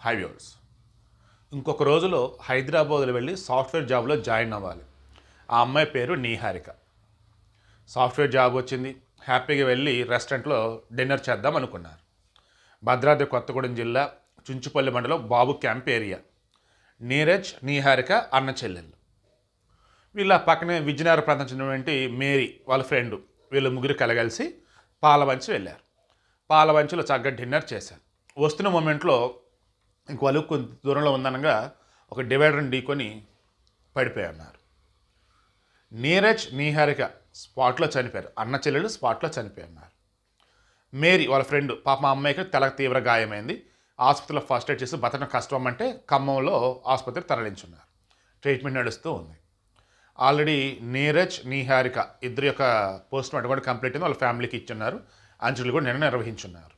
హైవ్యూర్స్ ఇంకొక రోజులో హైదరాబాద్లో వెళ్ళి సాఫ్ట్వేర్ జాబ్లో జాయిన్ అవ్వాలి ఆ అమ్మాయి పేరు నీహారిక సాఫ్ట్వేర్ జాబ్ వచ్చింది హ్యాపీగా వెళ్ళి రెస్టారెంట్లో డిన్నర్ చేద్దాం అనుకున్నారు భద్రాద్రి కొత్తగూడెం జిల్లా చుంచుపల్లి మండలం బాబు క్యాంప్ ఏరియా నీరజ్ నీహారిక అన్న చెల్లెళ్ళు వీళ్ళ పక్కనే విజయనగర ప్రాంతం చెందినటువంటి మేరీ వాళ్ళ ఫ్రెండ్ వీళ్ళు ముగ్గురు కలగలిసి పాలవంచి వెళ్ళారు పాలవంచిలో చక్కగా డిన్నర్ చేశారు వస్తున్న మూమెంట్లో ఇంక వాళ్ళు కొంత దూరంలో ఉందనగా ఒక డివైడర్ని ఢీకొని పడిపోయి ఉన్నారు నీరజ్ నీహారిక స్పాట్లో చనిపోయారు అన్న చెల్లెలు స్పాట్లో చనిపోయి ఉన్నారు మేరీ వాళ్ళ ఫ్రెండ్ పాప మా అమ్మాయికి తలకు తీవ్ర గాయమైంది ఆసుపత్రిలో ఫస్ట్ ఎయిడ్ చేసి బతకడం కష్టం అంటే ఖమ్మంలో ఆసుపత్రికి తరలించున్నారు ట్రీట్మెంట్ నడుస్తూ ఉంది ఆల్రెడీ నీరజ్ నీహారిక ఇద్దరు యొక్క పోస్ట్ మార్టం కూడా కంప్లీట్ అయింది వాళ్ళ ఫ్యామిలీకి ఇచ్చున్నారు అంచులు కూడా నిన్న నిర్వహించున్నారు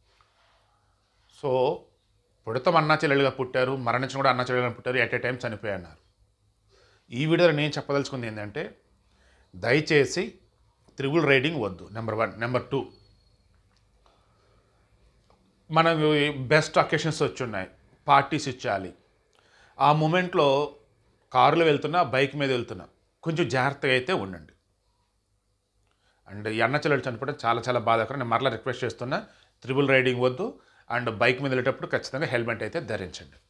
సో పుడతం అన్నా చెల్లెలుగా పుట్టారు మరణించిన కూడా అన్నా చెల్లెలుగా పుట్టారు ఎట్ ఏ టైం చనిపోయారు ఈ వీడియోలో నేను చెప్పదలుచుకుంది ఏంటంటే దయచేసి త్రిబుల్ రైడింగ్ వద్దు నెంబర్ వన్ నెంబర్ టూ మనకు బెస్ట్ అకేషన్స్ వచ్చి ఉన్నాయి పార్టీస్ ఇచ్చాలి ఆ మూమెంట్లో కారులో వెళ్తున్నా బైక్ మీద వెళ్తున్నా కొంచెం జాగ్రత్తగా అయితే ఉండండి అండ్ ఈ అన్న చెల్లెలు చనిపోవడం చాలా చాలా బాధాకరం నేను మరలా రిక్వెస్ట్ చేస్తున్నా త్రిబుల్ రైడింగ్ వద్దు అండ్ బైక్ మీద వెళ్ళేటప్పుడు ఖచ్చితంగా హెల్మెట్ అయితే ధరించండి